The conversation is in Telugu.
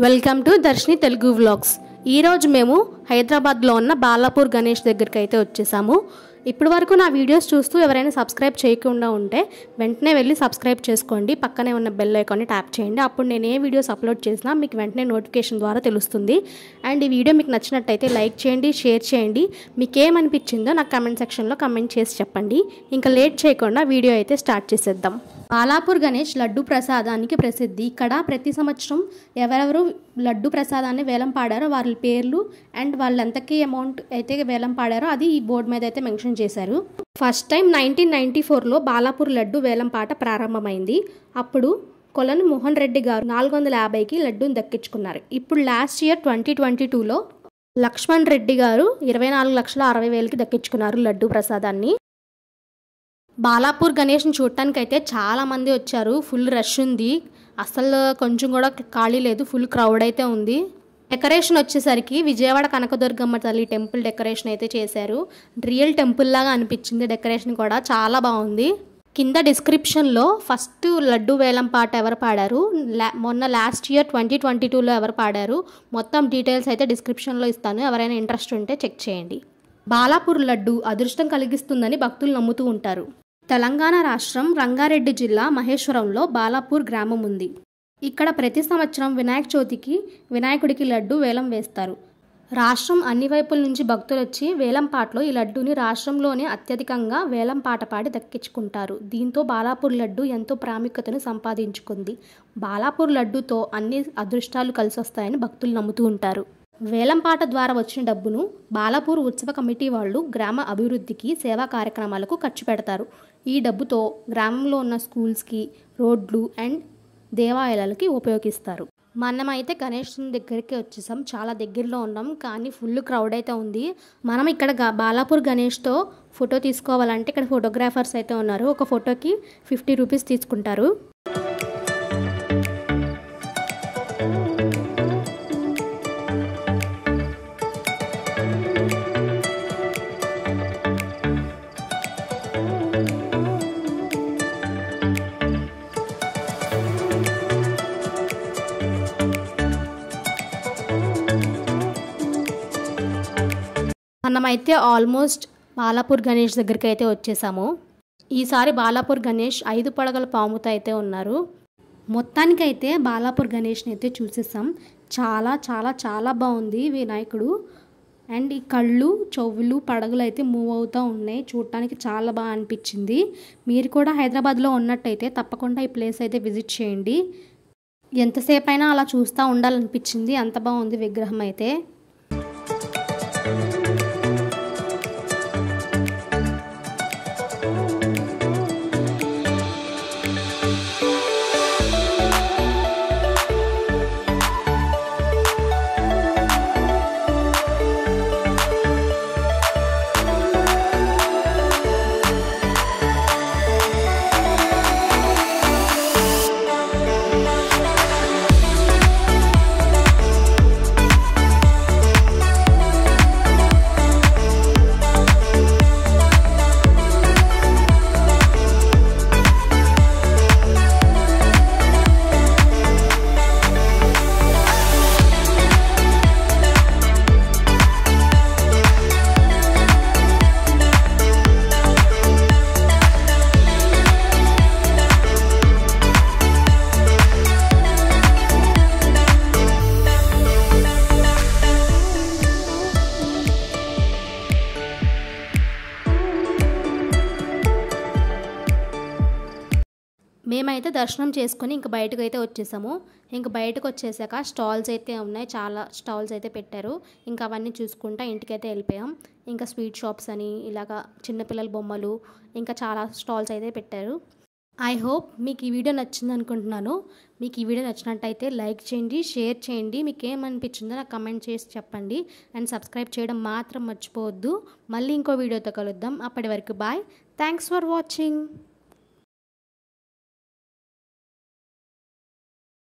welcome to Darshini Telugu vlogs ఈరోజు మేము హైదరాబాద్లో ఉన్న బాలాపూర్ గణేష్ దగ్గరికి అయితే వచ్చేసాము ఇప్పటి వరకు నా వీడియోస్ చూస్తూ ఎవరైనా సబ్స్క్రైబ్ చేయకుండా ఉంటే వెంటనే వెళ్ళి సబ్స్క్రైబ్ చేసుకోండి పక్కనే ఉన్న బెల్ ఐకాన్ని ట్యాప్ చేయండి అప్పుడు నేను ఏ వీడియోస్ అప్లోడ్ చేసినా మీకు వెంటనే నోటిఫికేషన్ ద్వారా తెలుస్తుంది అండ్ ఈ వీడియో మీకు నచ్చినట్టయితే లైక్ చేయండి షేర్ చేయండి మీకు ఏమనిపించిందో నాకు కమెంట్ సెక్షన్లో కమెంట్ చేసి చెప్పండి ఇంకా లేట్ చేయకుండా వీడియో అయితే స్టార్ట్ చేసేద్దాం బాలాపూర్ గణేష్ లడ్డు ప్రసాదానికి ప్రసిద్ధి ఇక్కడ ప్రతి సంవత్సరం ఎవరెవరు లడ్డు ప్రసాదాన్ని వేలం పాడారో వాళ్ళ పేర్లు అండ్ వాళ్ళు ఎంతకి అమౌంట్ అయితే వేలం పాడారో అది ఈ బోర్డు మీద అయితే మెన్షన్ చేశారు ఫస్ట్ టైం నైన్టీన్ నైన్టీ ఫోర్లో బాలాపూర్ లడ్డు వేలం పాట ప్రారంభమైంది అప్పుడు కొలను మోహన్ రెడ్డి గారు నాలుగు వందల యాభైకి లడ్డూని దక్కించుకున్నారు ఇప్పుడు లాస్ట్ ఇయర్ ట్వంటీ ట్వంటీ టూలో లక్ష్మణ్ రెడ్డి గారు ఇరవై నాలుగు లక్షల అరవై వేలకి దక్కించుకున్నారు లడ్డు ప్రసాదాన్ని బాలాపూర్ గణేష్ని చూడటానికి అయితే చాలా మంది వచ్చారు ఫుల్ రష్ ఉంది అసలు కొంచెం కూడా ఖాళీ లేదు ఫుల్ క్రౌడ్ అయితే ఉంది డెకరేషన్ వచ్చేసరికి విజయవాడ కనకదుర్గమ్మ తల్లి టెంపుల్ డెకరేషన్ అయితే చేశారు రియల్ టెంపుల్ లాగా అనిపించింది డెకరేషన్ కూడా చాలా బాగుంది కింద డిస్క్రిప్షన్లో ఫస్ట్ లడ్డు వేలం పాట ఎవరు పాడారు లా మొన్న లాస్ట్ ఇయర్ ట్వంటీ ట్వంటీ టూలో ఎవరు పాడారు మొత్తం డీటెయిల్స్ అయితే డిస్క్రిప్షన్లో ఇస్తాను ఎవరైనా ఇంట్రెస్ట్ ఉంటే చెక్ చేయండి బాలాపూర్ లడ్డు అదృష్టం కలిగిస్తుందని భక్తులు నమ్ముతూ ఉంటారు తెలంగాణ రాష్ట్రం రంగారెడ్డి జిల్లా మహేశ్వరంలో బాలాపూర్ గ్రామం ఉంది ఇక్కడ ప్రతి సంవత్సరం వినాయక చవితికి వినాయకుడికి లడ్డు వేలం వేస్తారు రాష్ట్రం అన్ని వైపుల నుంచి భక్తులు వచ్చి వేలం పాటలో ఈ లడ్డూని రాష్ట్రంలోనే అత్యధికంగా వేలం పాట పాడి దక్కించుకుంటారు దీంతో బాలాపూర్ లడ్డు ఎంతో ప్రాముఖ్యతను సంపాదించుకుంది బాలాపూర్ లడ్డూతో అన్ని అదృష్టాలు కలిసి వస్తాయని భక్తులు నమ్ముతూ ఉంటారు వేలంపాట ద్వారా వచ్చిన డబ్బును బాలాపూర్ ఉత్సవ కమిటీ వాళ్ళు గ్రామ అభివృద్ధికి సేవా కార్యక్రమాలకు ఖర్చు పెడతారు ఈ డబ్బుతో గ్రామంలో ఉన్న స్కూల్స్కి రోడ్లు అండ్ దేవాలయాలకి ఉపయోగిస్తారు మనమైతే గణేష్ దగ్గరికి వచ్చేసాం చాలా దగ్గరలో ఉన్నాం కానీ ఫుల్ క్రౌడ్ అయితే ఉంది మనం ఇక్కడ గా- బాలాపూర్ గణేష్తో ఫోటో తీసుకోవాలంటే ఇక్కడ ఫోటోగ్రాఫర్స్ అయితే ఉన్నారు ఒక ఫోటోకి ఫిఫ్టీ రూపీస్ తీసుకుంటారు మనమైతే ఆల్మోస్ట్ బాలాపూర్ గణేష్ దగ్గరికి అయితే వచ్చేసాము ఈసారి బాలాపూర్ గణేష్ ఐదు పడగల పాముతో అయితే ఉన్నారు మొత్తానికైతే బాలాపూర్ గణేష్ని అయితే చూసేసాం చాలా చాలా చాలా బాగుంది వినాయకుడు అండ్ ఈ కళ్ళు చెవులు పడగలు అయితే మూవ్ అవుతూ ఉన్నాయి చూడటానికి చాలా బాగా అనిపించింది మీరు కూడా హైదరాబాద్లో ఉన్నట్టయితే తప్పకుండా ఈ ప్లేస్ అయితే విజిట్ చేయండి ఎంతసేపు అయినా అలా చూస్తూ ఉండాలనిపించింది అంత బాగుంది విగ్రహం అయితే మేమైతే దర్శనం చేసుకొని ఇంక బయటకు అయితే వచ్చేసాము ఇంక బయటకు వచ్చేసాక స్టాల్స్ అయితే ఉన్నాయి చాలా స్టాల్స్ అయితే పెట్టారు ఇంకా అవన్నీ చూసుకుంటా ఇంటికైతే వెళ్ళిపోయాం ఇంకా స్వీట్ షాప్స్ అని ఇలాగా చిన్నపిల్లల బొమ్మలు ఇంకా చాలా స్టాల్స్ అయితే పెట్టారు ఐ హోప్ మీకు ఈ వీడియో నచ్చింది అనుకుంటున్నాను మీకు ఈ వీడియో నచ్చినట్టయితే లైక్ చేయండి షేర్ చేయండి మీకు ఏమనిపించిందో నాకు కమెంట్ చేసి చెప్పండి అండ్ సబ్స్క్రైబ్ చేయడం మాత్రం మర్చిపోవద్దు మళ్ళీ ఇంకో వీడియోతో కలుద్దాం అప్పటి వరకు బాయ్ థ్యాంక్స్ ఫర్ వాచింగ్